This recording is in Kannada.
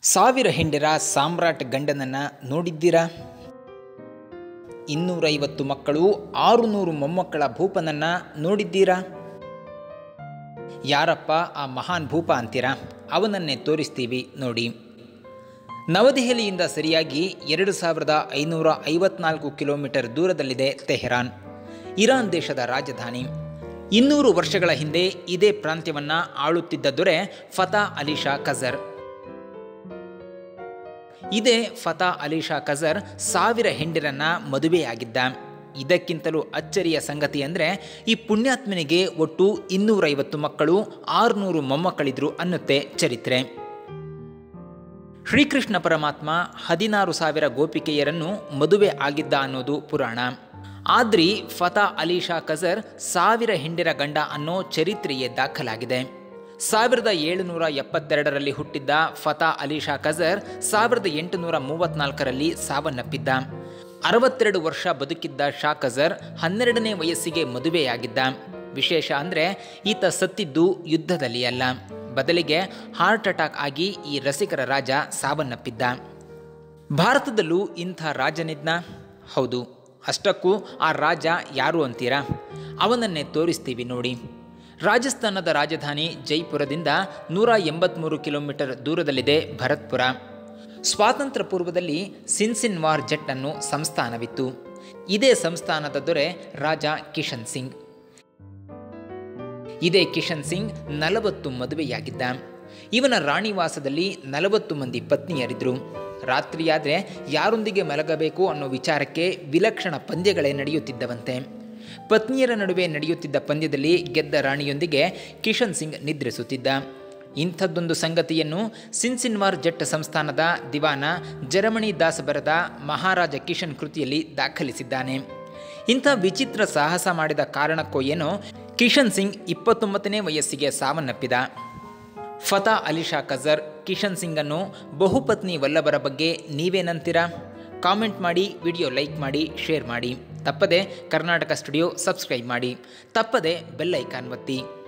ಸಾವಿರ ಹೆಂಡರ ಸಾಮ್ರಾಟ್ ಗಂಡನನ್ನು ನೋಡಿದ್ದೀರಾ ಇನ್ನೂರೈವತ್ತು ಮಕ್ಕಳು ಆರುನೂರು ಮೊಮ್ಮಕ್ಕಳ ಭೂಪನನ್ನು ನೋಡಿದ್ದೀರಾ ಯಾರಪ್ಪ ಆ ಮಹಾನ್ ಭೂಪ ಅಂತೀರಾ ಅವನನ್ನೇ ತೋರಿಸ್ತೀವಿ ನೋಡಿ ನವದೆಹಲಿಯಿಂದ ಸರಿಯಾಗಿ ಎರಡು ಸಾವಿರದ ಐನೂರ ಐವತ್ನಾಲ್ಕು ಕಿಲೋಮೀಟರ್ ದೂರದಲ್ಲಿದೆ ತೆಹರಾನ್ ಇರಾನ್ ದೇಶದ ರಾಜಧಾನಿ ಇನ್ನೂರು ವರ್ಷಗಳ ಹಿಂದೆ ಇದೇ ಪ್ರಾಂತ್ಯವನ್ನು ಆಳುತ್ತಿದ್ದ ದೊರೆ ಫತಾ ಅಲಿ ಶಾ ಖಜರ್ ಇದೇ ಫತಾ ಅಲಿ ಶಾ ಖಜರ್ ಸಾವಿರ ಹೆಂಡಿರನ್ನ ಮದುವೆಯಾಗಿದ್ದ ಇದಕ್ಕಿಂತಲೂ ಅಚ್ಚರಿಯ ಸಂಗತಿ ಅಂದರೆ ಈ ಪುಣ್ಯಾತ್ಮನಿಗೆ ಒಟ್ಟು ಇನ್ನೂರೈವತ್ತು ಮಕ್ಕಳು ಆರುನೂರು ಮೊಮ್ಮಕ್ಕಳಿದ್ರು ಅನ್ನುತ್ತೆ ಚರಿತ್ರೆ ಶ್ರೀಕೃಷ್ಣ ಪರಮಾತ್ಮ ಹದಿನಾರು ಸಾವಿರ ಗೋಪಿಕೆಯರನ್ನು ಮದುವೆ ಆಗಿದ್ದ ಅನ್ನೋದು ಪುರಾಣ ಆದ್ರಿ ಫತಾ ಅಲಿ ಶಾ ಖಜರ್ ಸಾವಿರ ಹೆಂಡಿರ ಗಂಡ ಅನ್ನೋ ಚರಿತ್ರೆಯೇ ದಾಖಲಾಗಿದೆ ಸಾವಿರದ ಏಳುನೂರ ಎಪ್ಪತ್ತೆರಡರಲ್ಲಿ ಹುಟ್ಟಿದ್ದ ಫತಾ ಅಲಿ ಶಾ ಖಜರ್ ಸಾವಿರದ ಎಂಟುನೂರ ಮೂವತ್ನಾಲ್ಕರಲ್ಲಿ ಸಾವನ್ನಪ್ಪಿದ್ದ ಅರವತ್ತೆರಡು ವರ್ಷ ಬದುಕಿದ್ದ ಶಾ ಖಜರ್ ಹನ್ನೆರಡನೇ ವಯಸ್ಸಿಗೆ ಮದುವೆಯಾಗಿದ್ದ ವಿಶೇಷ ಅಂದರೆ ಈತ ಸತ್ತಿದ್ದು ಯುದ್ಧದಲ್ಲಿ ಅಲ್ಲ ಬದಲಿಗೆ ಹಾರ್ಟ್ ಅಟ್ಯಾಕ್ ಆಗಿ ಈ ರಸಿಕರ ರಾಜ ಸಾವನ್ನಪ್ಪಿದ್ದ ಭಾರತದಲ್ಲೂ ಇಂಥ ರಾಜನಿದ್ನ ಹೌದು ಅಷ್ಟಕ್ಕೂ ಆ ರಾಜ ಯಾರು ಅಂತೀರಾ ಅವನನ್ನೇ ತೋರಿಸ್ತೀವಿ ನೋಡಿ ರಾಜಸ್ಥಾನದ ರಾಜಧಾನಿ ಜೈಪುರದಿಂದ ನೂರ ಎಂಬತ್ತ್ಮೂರು ಕಿಲೋಮೀಟರ್ ದೂರದಲ್ಲಿದೆ ಭರತ್ಪುರ ಸ್ವಾತಂತ್ರ್ಯ ಪೂರ್ವದಲ್ಲಿ ಸಿನ್ಸಿನ್ವಾರ್ ಜೆಟ್ ಅನ್ನು ಸಂಸ್ಥಾನವಿತ್ತು ಇದೇ ಸಂಸ್ಥಾನದ ದೊರೆ ರಾಜ ಕಿಶನ್ ಸಿಂಗ್ ಇದೇ ಕಿಶನ್ ಸಿಂಗ್ ನಲವತ್ತು ಮದುವೆಯಾಗಿದ್ದ ಇವನ ರಾಣಿವಾಸದಲ್ಲಿ ನಲವತ್ತು ಮಂದಿ ಪತ್ನಿಯರಿದ್ರು ರಾತ್ರಿಯಾದರೆ ಯಾರೊಂದಿಗೆ ಮಲಗಬೇಕು ಅನ್ನೋ ವಿಚಾರಕ್ಕೆ ವಿಲಕ್ಷಣ ಪಂದ್ಯಗಳೇ ನಡೆಯುತ್ತಿದ್ದವಂತೆ ಪತ್ನಿಯರ ನಡುವೆ ನಡೆಯುತ್ತಿದ್ದ ಪಂದ್ಯದಲ್ಲಿ ಗೆದ್ದ ರಾಣಿಯೊಂದಿಗೆ ಕಿಶನ್ ಸಿಂಗ್ ನಿದ್ರಿಸುತ್ತಿದ್ದ ಇಂಥದ್ದೊಂದು ಸಂಗತಿಯನ್ನು ಸಿನ್ಸಿನ್ವಾರ್ ಜಟ್ ಸಂಸ್ಥಾನದ ದಿವಾನ ಜರಮಣಿ ದಾಸ್ ಬರೆದ ಮಹಾರಾಜ ಕಿಶನ್ ಕೃತಿಯಲ್ಲಿ ದಾಖಲಿಸಿದ್ದಾನೆ ಇಂಥ ವಿಚಿತ್ರ ಸಾಹಸ ಮಾಡಿದ ಕಾರಣಕ್ಕೋ ಏನೋ ಕಿಶನ್ ಸಿಂಗ್ ಇಪ್ಪತ್ತೊಂಬತ್ತನೇ ವಯಸ್ಸಿಗೆ ಸಾವನ್ನಪ್ಪಿದ ಫತಾ ಅಲಿ ಶಾ ಖಜರ್ ಕಿಶನ್ ಸಿಂಗನ್ನು ಬಹುಪತ್ನಿ ವಲ್ಲಭರ ಬಗ್ಗೆ ನೀವೇನಂತೀರಾ ಕಾಮೆಂಟ್ ಮಾಡಿ ವಿಡಿಯೋ ಲೈಕ್ ಮಾಡಿ ಶೇರ್ ಮಾಡಿ ತಪ್ಪದೆ ಕರ್ನಾಟಕ ಸ್ಟುಡಿಯೋ ಸಬ್ಸ್ಕ್ರೈಬ್ ಮಾಡಿ ತಪ್ಪದೆ ಬೆಲ್ ಐಕಾನ್ ಒತ್ತಿ